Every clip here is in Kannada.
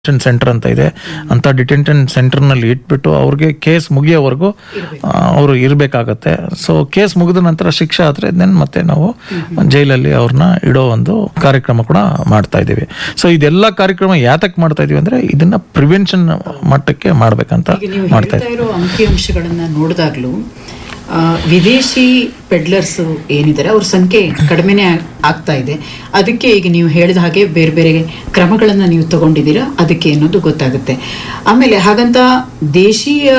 ಡಿಟೆನ್ಷನ್ ಸೆಂಟರ್ ಅಂತ ಇದೆ ಅಂತ ಡಿಟೆನ್ಷನ್ ಸೆಂಟರ್ನಲ್ಲಿ ಇಟ್ಬಿಟ್ಟು ಅವ್ರಿಗೆ ಕೇಸ್ ಮುಗಿಯೋವರೆಗೂ ಅವರು ಇರಬೇಕಾಗತ್ತೆ ಸೊ ಕೇಸ್ ಮುಗಿದ ನಂತರ ಶಿಕ್ಷೆ ಆದ್ರೆ ದೆನ್ ಮತ್ತೆ ನಾವು ಜೈಲಲ್ಲಿ ಅವ್ರನ್ನ ಇಡೋ ಒಂದು ಕಾರ್ಯಕ್ರಮ ಕೂಡ ಮಾಡ್ತಾ ಇದ್ದೀವಿ ಸೊ ಇದೆಲ್ಲ ಕಾರ್ಯಕ್ರಮ ಯಾತಕ್ ಮಾಡ್ತಾ ಇದೀವಿ ಅಂದ್ರೆ ಇದನ್ನ ಪ್ರಿವೆನ್ಷನ್ ಮಟ್ಟಕ್ಕೆ ಮಾಡ್ಬೇಕಂತ ಈಗ ನೀವು ಮಾಡ್ತಾ ಹೇಳ್ತಾ ಇರೋ ಅಂಕಿಅಂಶಗಳನ್ನ ನೋಡಿದಾಗ್ಲೂ ಆ, ವಿದೇಶಿ ಪೆಡ್ಲರ್ಸ್ ಏನಿದ್ದಾರೆ ಅವ್ರ ಸಂಖ್ಯೆ ಕಡಿಮೆನೇ ಆಗ್- ಆಗ್ತಾ ಇದೆ ಅದಕ್ಕೆ ಈಗ ನೀವು ಹೇಳಿದ ಹಾಗೆ ಬೇರೆ ಬೇರೆ ಕ್ರಮಗಳನ್ನ ನೀವು ತಗೊಂಡಿದ್ದೀರಾ ಅದಕ್ಕೆ ಅನ್ನೋದು ಗೊತ್ತಾಗುತ್ತೆ ಆಮೇಲೆ ಹಾಗಂತ ದೇಶೀಯ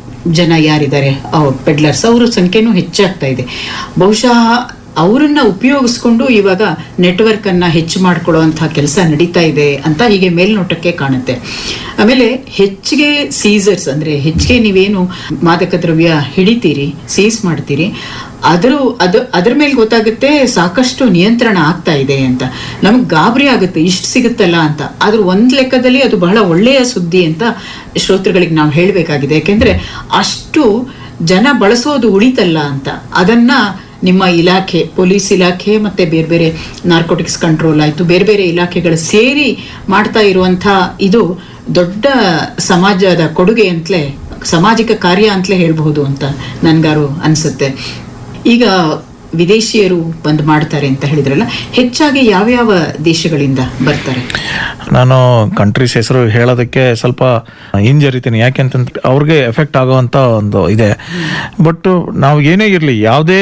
ಜನ ಯಾರಿದ್ದಾರೆ ಪೆಡ್ಲರ್ಸ್ ಅವ್ರ ಸಂಖ್ಯೆನೂ ಹೆಚ್ಚಾಗ್ತಾ ಇದೆ ಬಹುಶಃ ಅವರನ್ನ ಉಪಯೋಗಿಸ್ಕೊಂಡು ಇವಾಗ ನೆಟ್ವರ್ಕ್ ಅನ್ನ ಹೆಚ್ಚು ಮಾಡ್ಕೊಳ್ಳುವಂತಹ ಕೆಲಸ ನಡೀತಾ ಇದೆ ಅಂತ ಹೀಗೆ ಮೇಲ್ನೋಟಕ್ಕೆ ಕಾಣುತ್ತೆ ಆಮೇಲೆ ಹೆಚ್ಚಿಗೆ ಸೀಸರ್ಸ್ ಅಂದ್ರೆ ಹೆಚ್ಚಿಗೆ ನೀವೇನು ಮಾದಕ ದ್ರವ್ಯ ಹಿಡಿತೀರಿ ಸೀಸ್ ಮಾಡ್ತೀರಿ ಅದ್ರ ಅದು ಅದ್ರ ಮೇಲೆ ಗೊತ್ತಾಗುತ್ತೆ ಸಾಕಷ್ಟು ನಿಯಂತ್ರಣ ಆಗ್ತಾ ಇದೆ ಅಂತ ನಮ್ಗೆ ಗಾಬರಿ ಆಗುತ್ತೆ ಇಷ್ಟು ಸಿಗುತ್ತಲ್ಲ ಅಂತ ಆದ್ರೆ ಒಂದ್ ಲೆಕ್ಕದಲ್ಲಿ ಅದು ಬಹಳ ಒಳ್ಳೆಯ ಸುದ್ದಿ ಅಂತ ಶ್ರೋತೃಗಳಿಗೆ ನಾವು ಹೇಳಬೇಕಾಗಿದೆ ಯಾಕೆಂದ್ರೆ ಅಷ್ಟು ಜನ ಬಳಸೋದು ಉಳಿತಲ್ಲ ಅಂತ ಅದನ್ನ ನಿಮ್ಮ ಇಲಾಖೆ ಪೊಲೀಸ್ ಇಲಾಖೆ ಮತ್ತೆ ಬೇರೆ ಬೇರೆ ನಾರ್ಕೋಟಿಕ್ಸ್ ಕಂಟ್ರೋಲ್ ಆಯ್ತು ಬೇರೆ ಬೇರೆ ಇಲಾಖೆಗಳು ಸೇರಿ ಮಾಡ್ತಾ ಇರುವಂತ ಇದು ದೊಡ್ಡ ಸಮಾಜದ ಕೊಡುಗೆ ಅಂತಲೇ ಸಾಮಾಜಿಕ ಕಾರ್ಯ ಅಂತಲೇ ಹೇಳ್ಬಹುದು ಅಂತ ನನ್ಗಾರು ಅನ್ಸುತ್ತೆ ಈಗ ವಿದೇಶಿಯರು ಬಂದು ಮಾಡ್ತಾರೆ ಅಂತ ಹೇಳಿದ್ರಲ್ಲ ಹೆಚ್ಚಾಗಿ ಯಾವ್ಯಾವ ದೇಶಗಳಿಂದ ಬರ್ತಾರೆ ನಾನು ಕಂಟ್ರೀಸ್ ಹೆಸರು ಹೇಳೋದಕ್ಕೆ ಸ್ವಲ್ಪ ಹಿಂಜರಿತೀನಿ ಯಾಕೆಂತಂದ್ರೆ ಅವ್ರಿಗೆ ಎಫೆಕ್ಟ್ ಆಗುವಂತ ಒಂದು ಇದೆ ಬಟ್ ನಾವು ಏನೇ ಇರಲಿ ಯಾವುದೇ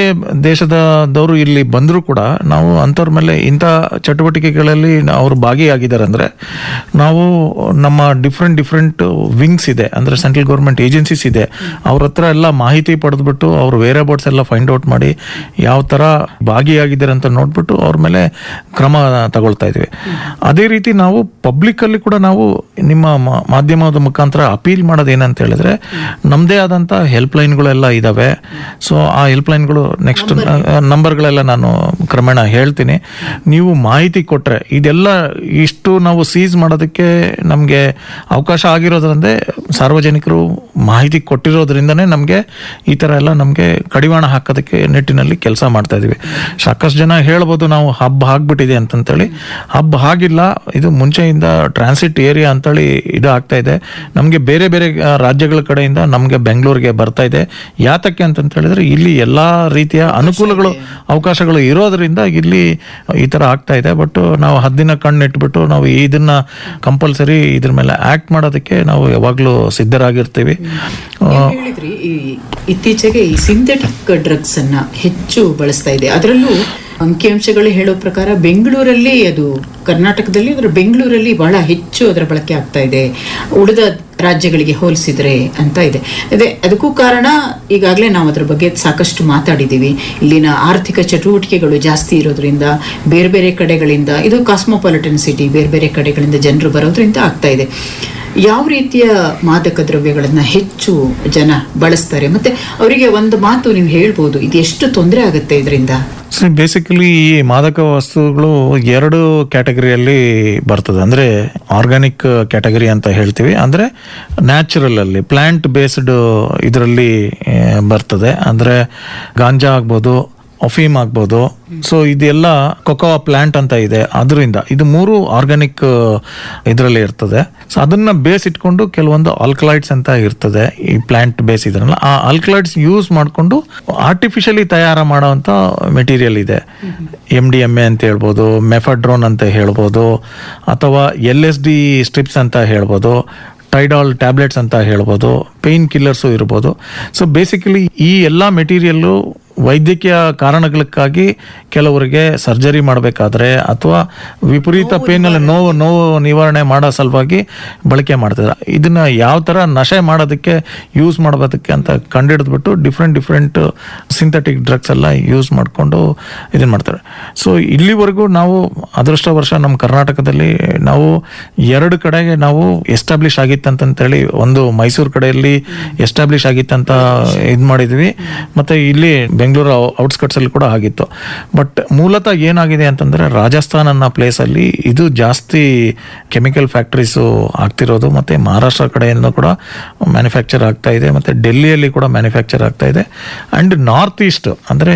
ದೇಶದವರು ಇಲ್ಲಿ ಬಂದರೂ ಕೂಡ ನಾವು ಅಂಥವ್ರ ಮೇಲೆ ಇಂಥ ಚಟುವಟಿಕೆಗಳಲ್ಲಿ ಅವರು ಭಾಗಿಯಾಗಿದ್ದಾರೆ ಅಂದ್ರೆ ನಾವು ನಮ್ಮ ಡಿಫ್ರೆಂಟ್ ಡಿಫ್ರೆಂಟ್ ವಿಂಗ್ಸ್ ಇದೆ ಅಂದ್ರೆ ಸೆಂಟ್ರಲ್ ಗೌರ್ಮೆಂಟ್ ಏಜೆನ್ಸೀಸ್ ಇದೆ ಅವ್ರ ಹತ್ರ ಎಲ್ಲ ಮಾಹಿತಿ ಪಡೆದ್ಬಿಟ್ಟು ಅವ್ರ ವೇರೆ ಬೋರ್ಡ್ಸ್ ಎಲ್ಲ ಫೈಂಡ್ ಔಟ್ ಮಾಡಿ ಯಾವ ತರ ಭಾಗಿಯಾಗಿದ್ದಾರೆ ಅಂತ ನೋಡ್ಬಿಟ್ಟು ಅವ್ರ ಮೇಲೆ ಕ್ರಮ ತಗೊಳ್ತಾ ಇದೀವಿ ಅದೇ ರೀತಿ ನಾವು ಪಬ್ಲಿಕ್ ಅಲ್ಲಿ ಕೂಡ ನಾವು ನಿಮ್ಮ ಮಾ- ಮಾಧ್ಯಮದ ಮುಖಾಂತರ ಅಪೀಲ್ ಮಾಡೋದು ಏನಂತ ಹೇಳಿದ್ರೆ ನಮ್ದೇ ಆದಂತ ಹೆಲ್ಪ್ ಲೈನ್ಗಳೆಲ್ಲ ಇದಾವೆ ಸೊ ಆ ಹೆಲ್ಪ್ ಲೈನ್ಗಳು ನೆಕ್ಸ್ಟ್ ನಂಬರ್ಗಳೆಲ್ಲ ನಾನು ಕ್ರಮೇಣ ಹೇಳ್ತೀನಿ ನೀವು ಮಾಹಿತಿ ಕೊಟ್ರೆ ಇದೆಲ್ಲ ಇಷ್ಟು ನಾವು ಸೀಸ್ ಮಾಡೋದಕ್ಕೆ ನಮಗೆ ಅವಕಾಶ ಆಗಿರೋದ್ರಂದ್ರೆ ಸಾರ್ವಜನಿಕರು ಮಾಹಿತಿ ಕೊಟ್ಟಿರೋದ್ರಿಂದನೇ ನಮಗೆ ಈ ತರ ಎಲ್ಲ ನಮಗೆ ಕಡಿವಾಣ ಹಾಕೋದಕ್ಕೆ ನಿಟ್ಟಿನಲ್ಲಿ ಕೆಲಸ ಮಾಡ್ತಾ ಇದೀವಿ ಸಾಕಷ್ಟು ಜನ ಹೇಳ್ಬೋದು ನಾವು ಹಬ್ಬ ಆಗ್ಬಿಟ್ಟಿದೆ ಅಂತಂತೇಳಿ ಹಬ್ಬ ಆಗಿಲ್ಲ ಇದು ಮುಂಚೆಯಿಂದ ಟ್ರಾನ್ಸಿಟ್ ಏರಿಯಾ ಅಂತೇಳಿ ಇದು ಆಗ್ತಾ ಇದೆ ನಮಗೆ ಬೇರೆ ಬೇರೆ ಆ, ರಾಜ್ಯಗಳ ಕಡೆಯಿಂದ ನಮಗೆ ಬೆಂಗಳೂರಿಗೆ ಬರ್ತಾ ಇದೆ ಯಾತಕ್ಕೆ ಅಂತಂತ ಹೇಳಿದ್ರೆ ಇಲ್ಲಿ ಎಲ್ಲಾ ರೀತಿಯ ಅನುಕೂಲಗಳು ಅವಕಾಶಗಳು ಇರೋದ್ರಿಂದ ಇಲ್ಲಿ ಈ ತರ ಆಗ್ತಾ ಇದೆ ಬಟ್ ನಾವು ಹದ್ದಿನ ಕಣ್ಣಿಟ್ಬಿಟ್ಟು ನಾವು ಇದನ್ನ ಕಂಪಲ್ಸರಿ ಇದ್ರ ಮೇಲೆ ಆಕ್ಟ್ ಮಾಡೋದಕ್ಕೆ ನಾವು ಯಾವಾಗ್ಲೂ ಸಿದ್ಧರಾಗಿರ್ತೀವಿ ನೀವು ಹೇಳಿದ್ರಿ ಈ ಇತ್ತೀಚೆಗೆ ಈ ಸಿಂಥೆಟಿಕ್ ಡ್ರಗ್ಸ್ ಅನ್ನ ಹೆಚ್ಚು ಬಳಸ್ತಾ ಇದೆ ಅದರಲ್ಲೂ ಅಂಕಿಅಂಶಗಳು ಹೇಳೋ ಪ್ರಕಾರ ಬೆಂಗಳೂರಲ್ಲಿ ಅದು ಕರ್ನಾಟಕದಲ್ಲಿ ಅದರ ಬೆಂಗಳೂರಲ್ಲಿ ಬಹಳ ಹೆಚ್ಚು ಅದರ ಬಳಕೆ ಆಗ್ತಾ ಇದೆ ಉಳಿದ ರಾಜ್ಯಗಳಿಗೆ ಹೋಲಿಸಿದ್ರೆ ಅಂತ ಇದೆ ಅದೇ ಅದಕ್ಕೂ ಕಾರಣ ಈಗಾಗಲೇ ನಾವು ಅದ್ರ ಬಗ್ಗೆ ಸಾಕಷ್ಟು ಮಾತಾಡಿದ್ದೀವಿ ಇಲ್ಲಿನ ಆರ್ಥಿಕ ಚಟುವಟಿಕೆಗಳು ಜಾಸ್ತಿ ಇರೋದ್ರಿಂದ ಬೇರೆ ಬೇರೆ ಕಡೆಗಳಿಂದ ಇದು ಕಾಸ್ಮೋಪಾಲಿಟನ್ ಸಿಟಿ ಬೇರೆ ಬೇರೆ ಕಡೆಗಳಿಂದ ಜನರು ಬರೋದ್ರಿಂದ ಆಗ್ತಾ ಇದೆ ಯಾವ ರೀತಿಯ ಮಾದಕ ದ್ರವ್ಯಗಳನ್ನ ಹೆಚ್ಚು ಜನ ಬಳಸ್ತಾರೆ ಮತ್ತೆ ಅವರಿಗೆ ಒಂದು ಮಾತು ನೀವು ಹೇಳ್ಬೋದು ಇದು ಎಷ್ಟು ತೊಂದರೆ ಆಗುತ್ತೆ ಇದರಿಂದ ಬೇಸಿಕಲಿ ಈ ಮಾದಕ ವಸ್ತುಗಳು ಎರಡು ಕ್ಯಾಟಗರಿಯಲ್ಲಿ ಬರ್ತದೆ ಅಂದ್ರೆ ಆರ್ಗ್ಯಾನಿಕ್ ಕ್ಯಾಟಗರಿ ಅಂತ ಹೇಳ್ತೀವಿ ಅಂದ್ರೆ ನ್ಯಾಚುರಲ್ ಅಲ್ಲಿ ಪ್ಲಾಂಟ್ ಬೇಸ್ಡ್ ಇದರಲ್ಲಿ ಬರ್ತದೆ ಅಂದ್ರೆ ಗಾಂಜಾ ಆಗ್ಬೋದು ಅಫೀಮ್ ಆಗ್ಬೋದು ಸೊ ಇದೆಲ್ಲ ಕೊಕೋವಾ ಪ್ಲಾಂಟ್ ಅಂತ ಇದೆ ಅದರಿಂದ ಇದು ಮೂರು ಆರ್ಗ್ಯಾನಿಕ್ ಇದರಲ್ಲಿ ಇರ್ತದೆ ಸೊ ಅದನ್ನ ಬೇಸ್ ಇಟ್ಕೊಂಡು ಕೆಲವೊಂದು ಆಲ್ಕಲೈಡ್ಸ್ ಅಂತ ಇರ್ತದೆ ಈ ಪ್ಲಾಂಟ್ ಬೇಸ್ ಇದ್ರಲ್ಲ ಆ ಆಲ್ಕಲೈಡ್ಸ್ ಯೂಸ್ ಮಾಡಿಕೊಂಡು ಆರ್ಟಿಫಿಷಿಯಲಿ ತಯಾರ ಮಾಡುವಂತ ಮೆಟೀರಿಯಲ್ ಇದೆ ಎಮ್ ಡಿ ಎಮ್ ಎ ಅಂತ ಹೇಳ್ಬೋದು ಮೆಫಡ್ರೋನ್ ಅಂತ ಹೇಳ್ಬೋದು ಅಥವಾ ಎಲ್ ಎಸ್ ಡಿ ಸ್ಟ್ರಿಪ್ಸ್ ಅಂತ ಹೇಳ್ಬೋದು ಟೈಡಾಲ್ ಟ್ಯಾಬ್ಲೆಟ್ಸ್ ಅಂತ ಹೇಳ್ಬೋದು ಪೇನ್ ಕಿಲ್ಲರ್ಸು ಇರ್ಬೋದು ಸೊ ಬೇಸಿಕಲಿ ಈ ಎಲ್ಲ ಮೆಟೀರಿಯಲ್ಲು ವೈದ್ಯಕೀಯ ಕಾರಣಗಳಕ್ಕಾಗಿ ಕೆಲವರಿಗೆ ಸರ್ಜರಿ ಮಾಡಬೇಕಾದ್ರೆ ಅಥವಾ ವಿಪರೀತ ಪೇನಲ್ಲಿ ನೋವು ನೋವು ನಿವಾರಣೆ ಮಾಡೋ ಸಲುವಾಗಿ ಬಳಕೆ ಮಾಡ್ತಿದ್ದಾರೆ ಇದನ್ನ ಯಾವ ತರ ನಶೆ ಮಾಡೋದಕ್ಕೆ ಯೂಸ್ ಮಾಡೋದಕ್ಕೆ ಅಂತ ಕಂಡಿಡಿದ್ಬಿಟ್ಟು ಡಿಫ್ರೆಂಟ್ ಡಿಫ್ರೆಂಟ್ ಸಿಂಥೆಟಿಕ್ ಡ್ರಗ್ಸ್ ಎಲ್ಲ ಯೂಸ್ ಮಾಡಿಕೊಂಡು ಇದನ್ನ ಮಾಡ್ತಾರೆ ಸೊ ಇಲ್ಲಿವರೆಗೂ ನಾವು ಅದೃಷ್ಟ ವರ್ಷ ನಮ್ಮ ಕರ್ನಾಟಕದಲ್ಲಿ ನಾವು ಎರಡು ಕಡೆಗೆ ನಾವು ಎಸ್ಟಾಬ್ಲಿಷ್ ಆಗಿತ್ತಂತೇಳಿ ಒಂದು ಮೈಸೂರು ಕಡೆಯಲ್ಲಿ ಎಸ್ಟಾಬ್ಲಿಷ್ ಆಗಿತ್ತಂತ ಇದು ಮಾಡಿದ್ವಿ ಮತ್ತೆ ಇಲ್ಲಿ ಬೆಂಗಳೂರು ಔಟ್ಸ್ಕಟ್ಸ್ ಅಲ್ಲಿ ಕೂಡ ಆಗಿತ್ತು ಬಟ್ ಮೂಲತಃ ಏನಾಗಿದೆ ಅಂತಂದ್ರೆ ರಾಜಸ್ಥಾನ್ ಅನ್ನೋ ಪ್ಲೇಸ್ ಅಲ್ಲಿ ಇದು ಜಾಸ್ತಿ ಕೆಮಿಕಲ್ ಫ್ಯಾಕ್ಟರೀಸ್ ಆಗ್ತಿರೋದು ಮತ್ತೆ ಮಹಾರಾಷ್ಟ್ರ ಕಡೆಯಿಂದ ಕೂಡ ಮ್ಯಾನುಫ್ಯಾಕ್ಚರ್ ಆಗ್ತಾ ಇದೆ ಮತ್ತೆ ಡೆಲ್ಲಿಯಲ್ಲಿ ಕೂಡ ಮ್ಯಾನುಫ್ಯಾಕ್ಚರ್ ಆಗ್ತಾ ಇದೆ ಅಂಡ್ ನಾರ್ತ್ ಈಸ್ಟ್ ಅಂದ್ರೆ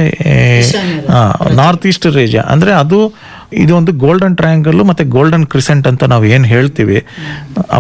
ನಾರ್ತ್ ಈಸ್ಟ್ ರೇಜ ಅಂದ್ರೆ ಅದು ಇದು ಒಂದು ಗೋಲ್ಡನ್ ಟ್ರಯಾಂಗಲ್ ಮತ್ತೆ ಗೋಲ್ಡನ್ ಕ್ರಿಸೆಂಟ್ ಅಂತ ನಾವು ಏನ್ ಹೇಳ್ತೀವಿ ಆ